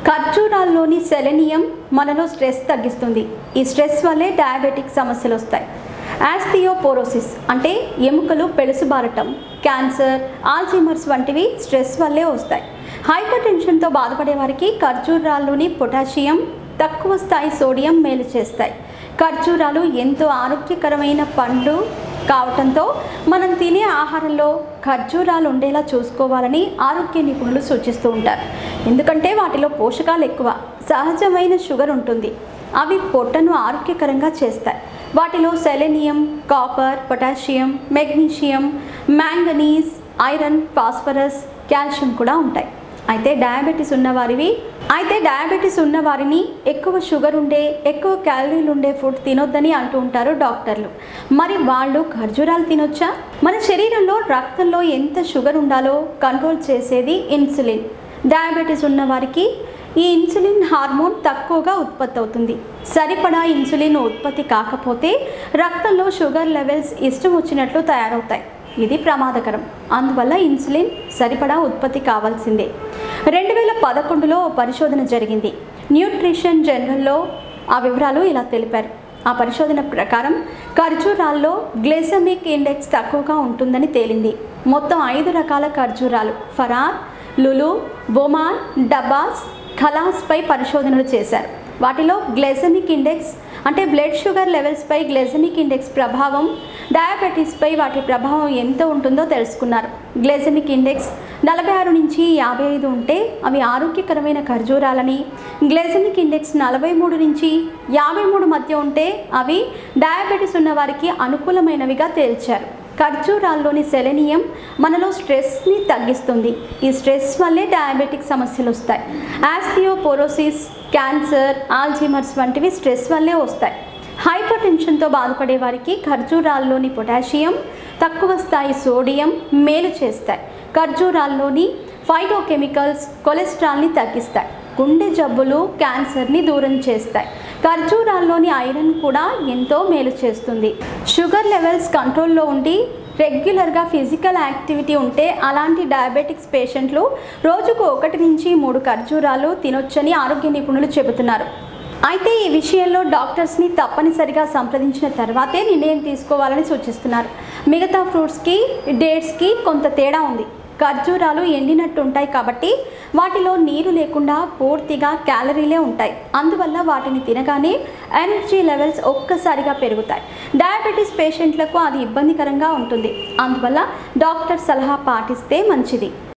ఖర్జూరాల్లోని selenium మనలో stress తగ్గిస్తుంది ఈ స్ట్రెస్ వల్లే డయాబెటిక్ సమస్యలు వస్తాయి యాస్థియోపోరోసిస్ అంటే ఎముకలు పెలుసుబారటం క్యాన్సర్ ఆల్జీమర్స్ వంటివి స్ట్రెస్ వల్లే వస్తాయి హైపర్ టెన్షన్తో బాధపడే వారికి ఖర్జూరాల్లోని పొటాషియం తక్కువ స్థాయి సోడియం మేలు చేస్తాయి ఖర్జూరాలు ఎంతో ఆరోగ్యకరమైన పండు కావటంతో మనం తినే ఆహారంలో ఖర్జూరాలు ఉండేలా చూసుకోవాలని ఆరోగ్య నిపుణులు సూచిస్తూ ఉంటారు ఎందుకంటే వాటిలో పోషకాలు ఎక్కువ సహజమైన షుగర్ ఉంటుంది అవి పొట్టను ఆరోగ్యకరంగా చేస్తాయి వాటిలో selenium copper potassium magnesium manganese iron phosphorus calcium కూడా ఉంటాయి అయితే డయాబెటీస్ ఉన్నవారివి అయితే డయాబెటీస్ ఉన్న వారిని ఎక్కువ షుగర్ ఉండే ఎక్కువ క్యాలరీలు ఉండే ఫుడ్ తినొద్దని అంటూ ఉంటారు డాక్టర్లు మరి వాళ్ళు ఖర్జూరాలు తినొచ్చా మన శరీరంలో రక్తంలో ఎంత షుగర్ ఉండాలో కంట్రోల్ చేసేది ఇన్సులిన్ డయాబెటీస్ ఉన్న వారికి ఈ ఇన్సులిన్ హార్మోన్ తక్కువగా ఉత్పత్తి అవుతుంది సరిపడా ఇన్సులిన్ ఉత్పత్తి కాకపోతే రక్తంలో షుగర్ లెవెల్స్ ఇష్టం వచ్చినట్లు తయారవుతాయి ఇది ప్రమాదకరం అందువల్ల ఇన్సులిన్ సరిపడా ఉత్పత్తి కావాల్సిందే రెండు వేల పదకొండులో ఓ పరిశోధన జరిగింది న్యూట్రిషన్ జనరల్లో ఆ వివరాలు ఇలా తెలిపారు ఆ పరిశోధన ప్రకారం ఖర్జూరాల్లో గ్లైసమిక్ ఇండెక్స్ తక్కువగా ఉంటుందని తేలింది మొత్తం ఐదు రకాల ఖర్జూరాలు ఫరార్ లులు బొమాన్ డబాస్ ఖలాస్పై పరిశోధనలు చేశారు వాటిలో గ్లైసమిక్ ఇండెక్స్ అంటే బ్లడ్ షుగర్ లెవెల్స్పై గ్లైసమిక్ ఇండెక్స్ ప్రభావం డయాబెటీస్పై వాటి ప్రభావం ఎంత ఉంటుందో తెలుసుకున్నారు గ్లైసమిక్ ఇండెక్స్ నలభై ఆరు నుంచి యాభై ఐదు ఉంటే అవి ఆరోగ్యకరమైన ఖర్జూరాలని గ్లైసమిక్ ఇండెక్స్ నలభై మూడు నుంచి యాభై మూడు మధ్య ఉంటే అవి డయాబెటీస్ ఉన్న వారికి అనుకూలమైనవిగా తేల్చారు ఖర్జూరాల్లోని సెలెనియం మనలో స్ట్రెస్ని తగ్గిస్తుంది ఈ స్ట్రెస్ వల్లే డయాబెటిక్ సమస్యలు వస్తాయి యాస్థియోపోరోసిస్ క్యాన్సర్ ఆల్జీమర్స్ వంటివి స్ట్రెస్ వల్లే వస్తాయి హైపర్ టెన్షన్తో బాధపడే వారికి ఖర్జూరాల్లోని పొటాషియం తక్కువ స్థాయి సోడియం మేలు చేస్తాయి ఖర్జూరాల్లోని ఫైటోకెమికల్స్ కొలెస్ట్రాల్ని తగ్గిస్తాయి గుండె జబ్బులు క్యాన్సర్ని దూరం చేస్తాయి ఖర్జూరాల్లోని ఐరన్ కూడా ఎంతో మేలు చేస్తుంది షుగర్ లెవెల్స్ కంట్రోల్లో ఉండి రెగ్యులర్గా ఫిజికల్ యాక్టివిటీ ఉంటే అలాంటి డయాబెటిక్స్ పేషెంట్లు రోజుకు ఒకటి నుంచి మూడు ఖర్జూరాలు తినొచ్చని ఆరోగ్య నిపుణులు చెబుతున్నారు అయితే ఈ విషయంలో డాక్టర్స్ని తప్పనిసరిగా సంప్రదించిన తర్వాతే నిర్ణయం తీసుకోవాలని సూచిస్తున్నారు మిగతా ఫ్రూట్స్కి డేట్స్కి కొంత తేడా ఉంది ఖర్జూరాలు ఎండినట్టు ఉంటాయి కాబట్టి వాటిలో నీరు లేకుండా పూర్తిగా క్యాలరీలే ఉంటాయి అందువల్ల వాటిని తినగానే ఎనర్జీ లెవెల్స్ ఒక్కసారిగా పెరుగుతాయి డయాబెటీస్ పేషెంట్లకు అది ఇబ్బందికరంగా ఉంటుంది అందువల్ల డాక్టర్ సలహా పాటిస్తే మంచిది